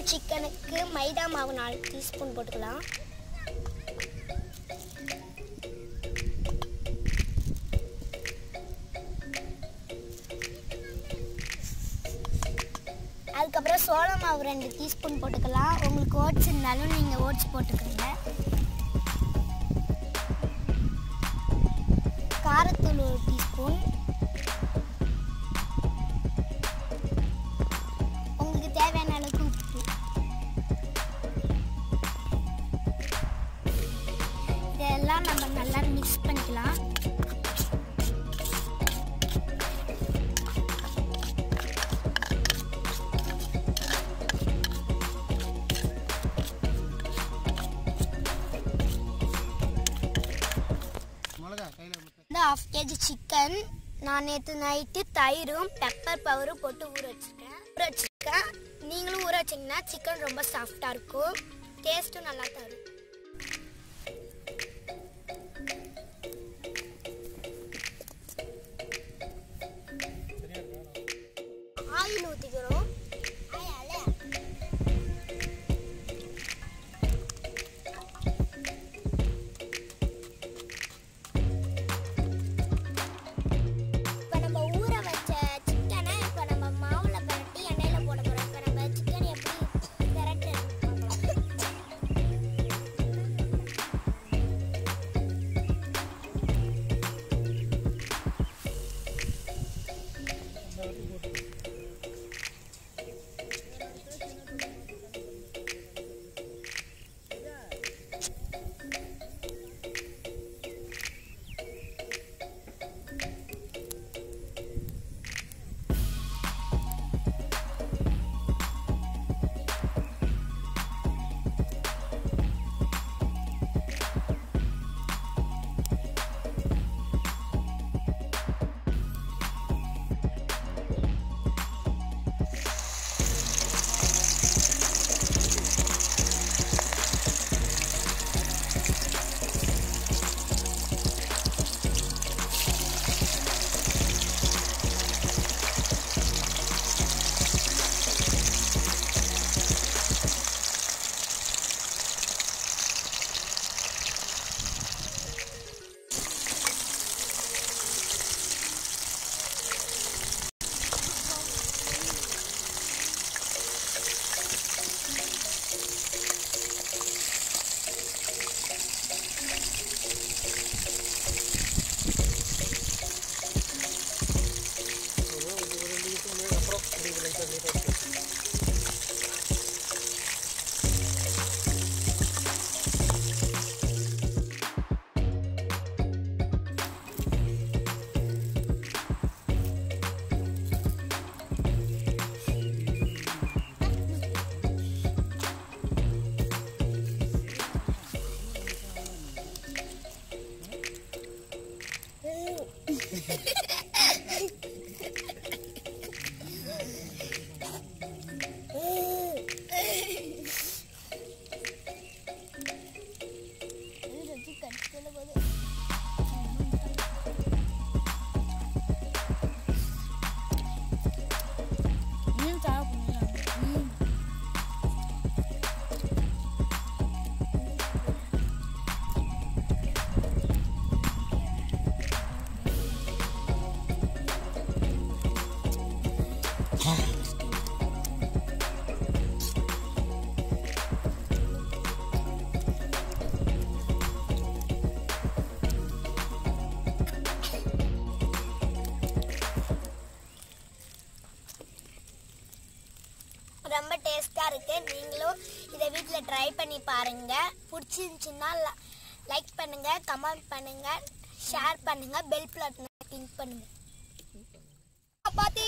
சிக்கனுக்கு மைதா மாவு நாலு டீஸ்பூன் போட்டுக்கலாம் அதுக்கப்புறம் சோள மாவு ரெண்டு டீஸ்பூன் போட்டுக்கலாம் உங்களுக்கு ஓட்ஸ் இருந்தாலும் நீங்கள் ஓட்ஸ் போட்டுக்கோங்க காரத்தூள் ஒரு டீஸ்பூன் உங்களுக்கு தேவையான அளவுக்கு உப்பு இதெல்லாம் நம்ம நல்லா மிக்ஸ் பண்ணிக்கலாம் மிளகா கையில் இந்த ஹாஃப் கேஜி சிக்கன் நான் நேற்று நைட்டு தயிரும் பெப்பர் பவரும் போட்டு ஊற வச்சிருக்கேன் ஊற வச்சிருக்கேன் நீங்களும் ஊற வச்சிங்கன்னா சிக்கன் ரொம்ப சாஃப்டாக இருக்கும் டேஸ்ட்டும் நல்லா தரும் ஆயில் ஊற்றிக்கிறோம் இப்போ நம்ம ஊற வச்ச சிக்கனை இப்போ நம்ம மாவுல பரட்டி எண்ணெயில் போட போகிறோம் இப்போ நம்ம சிக்கன் எப்படி திரட்டு ரொம்ப டேஸ்ட்டாக இருக்குது நீங்களும் இதை வீட்டில் ட்ரை பண்ணி பாருங்கள் பிடிச்சிருந்துச்சின்னா லைக் பண்ணுங்கள் கமெண்ட் பண்ணுங்கள் ஷேர் பண்ணுங்கள் பெல் பட்டனை கிளிக் பண்ணுங்கள் பாத்தி